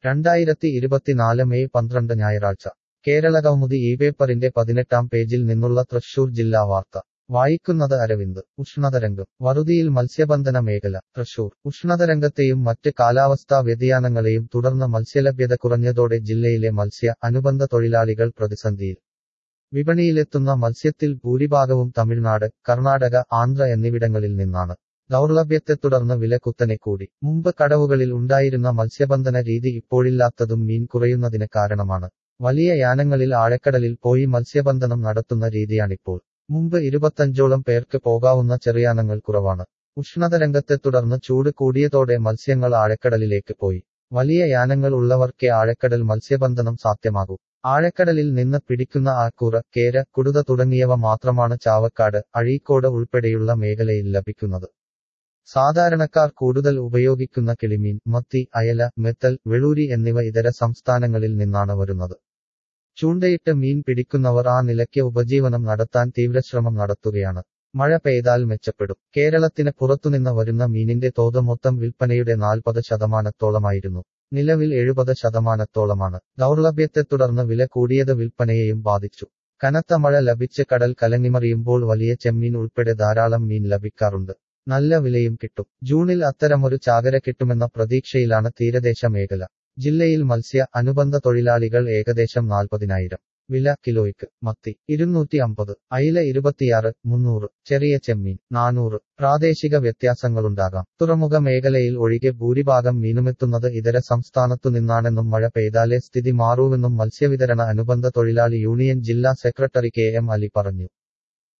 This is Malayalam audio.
രണ്ടായിരത്തി ഇരുപത്തിനാല് മെയ് പന്ത്രണ്ട് ഞായറാഴ്ച കേരളകൗമുദി ഈ പേപ്പറിന്റെ പതിനെട്ടാം പേജിൽ നിന്നുള്ള തൃശൂർ ജില്ലാ വാർത്ത വായിക്കുന്നത് അരവിന്ദ് ഉഷ്ണതരംഗം വറുതിയിൽ മത്സ്യബന്ധന മേഖല തൃശൂർ ഉഷ്ണതരംഗത്തെയും മറ്റ് കാലാവസ്ഥാ വ്യതിയാനങ്ങളെയും തുടർന്ന് മത്സ്യലഭ്യത കുറഞ്ഞതോടെ ജില്ലയിലെ മത്സ്യ അനുബന്ധ തൊഴിലാളികൾ പ്രതിസന്ധിയിൽ വിപണിയിലെത്തുന്ന മത്സ്യത്തിൽ ഭൂരിഭാഗവും തമിഴ്നാട് കർണാടക ആന്ധ്ര എന്നിവിടങ്ങളിൽ നിന്നാണ് ദൗർലഭ്യത്തെ തുടർന്ന് വില കുത്തനെ കൂടി മുമ്പ് കടവുകളിൽ ഉണ്ടായിരുന്ന മത്സ്യബന്ധന രീതി ഇപ്പോഴില്ലാത്തതും മീൻ കുറയുന്നതിന് കാരണമാണ് വലിയ യാനങ്ങളിൽ ആഴക്കടലിൽ പോയി മത്സ്യബന്ധനം നടത്തുന്ന രീതിയാണിപ്പോൾ മുമ്പ് ഇരുപത്തഞ്ചോളം പേർക്ക് പോകാവുന്ന ചെറിയാനങ്ങൾ കുറവാണ് ഉഷ്ണതരംഗത്തെ തുടർന്ന് ചൂട് കൂടിയതോടെ മത്സ്യങ്ങൾ ആഴക്കടലിലേക്ക് പോയി വലിയ യാനങ്ങൾ ഉള്ളവർക്കേ ആഴക്കടൽ മത്സ്യബന്ധനം സാധ്യമാകൂ ആഴക്കടലിൽ നിന്ന് പിടിക്കുന്ന ആക്കൂറ കേര കുടുത തുടങ്ങിയവ മാത്രമാണ് ചാവക്കാട് അഴീക്കോട് ഉൾപ്പെടെയുള്ള മേഖലയിൽ ലഭിക്കുന്നത് സാധാരണക്കാർ കൂടുതൽ ഉപയോഗിക്കുന്ന കിളിമീൻ മത്തി അയല മെത്തൽ വെളൂരി എന്നിവ ഇതര സംസ്ഥാനങ്ങളിൽ നിന്നാണ് വരുന്നത് ചൂണ്ടയിട്ട് മീൻ പിടിക്കുന്നവർ ആ നിലയ്ക്ക് ഉപജീവനം നടത്താൻ തീവ്രശ്രമം നടത്തുകയാണ് മഴ പെയ്താൽ മെച്ചപ്പെടും കേരളത്തിന് പുറത്തുനിന്ന് വരുന്ന മീനിന്റെ തോത് മൊത്തം വിൽപ്പനയുടെ നാൽപ്പത് ശതമാനത്തോളമായിരുന്നു നിലവിൽ എഴുപത് ശതമാനത്തോളമാണ് ദൗർലഭ്യത്തെ തുടർന്ന് വില കൂടിയത് വിൽപ്പനയെയും ബാധിച്ചു കനത്ത മഴ ലഭിച്ച് കടൽ കലങ്ങിമറിയുമ്പോൾ വലിയ ചെമ്മീൻ ഉൾപ്പെടെ ധാരാളം മീൻ ലഭിക്കാറുണ്ട് നല്ല വിലയും കിട്ടും ജൂണിൽ അത്തരമൊരു ചാകര കിട്ടുമെന്ന പ്രതീക്ഷയിലാണ് തീരദേശ മേഖല ജില്ലയിൽ മത്സ്യ അനുബന്ധ തൊഴിലാളികൾ ഏകദേശം നാൽപ്പതിനായിരം വില കിലോയ്ക്ക് മത്തി ഇരുന്നൂറ്റി അമ്പത് അയില ഇരുപത്തിയാറ് മുന്നൂറ് ചെറിയ ചെമ്മീൻ നാനൂറ് പ്രാദേശിക വ്യത്യാസങ്ങളുണ്ടാകാം തുറമുഖ മേഖലയിൽ ഒഴികെ ഭൂരിഭാഗം മീനുമെത്തുന്നത് ഇതര സംസ്ഥാനത്തു നിന്നാണെന്നും മഴ പെയ്താലേ സ്ഥിതി മാറൂവെന്നും മത്സ്യവിതരണ അനുബന്ധ തൊഴിലാളി യൂണിയൻ ജില്ലാ സെക്രട്ടറി കെ എം അലി പറഞ്ഞു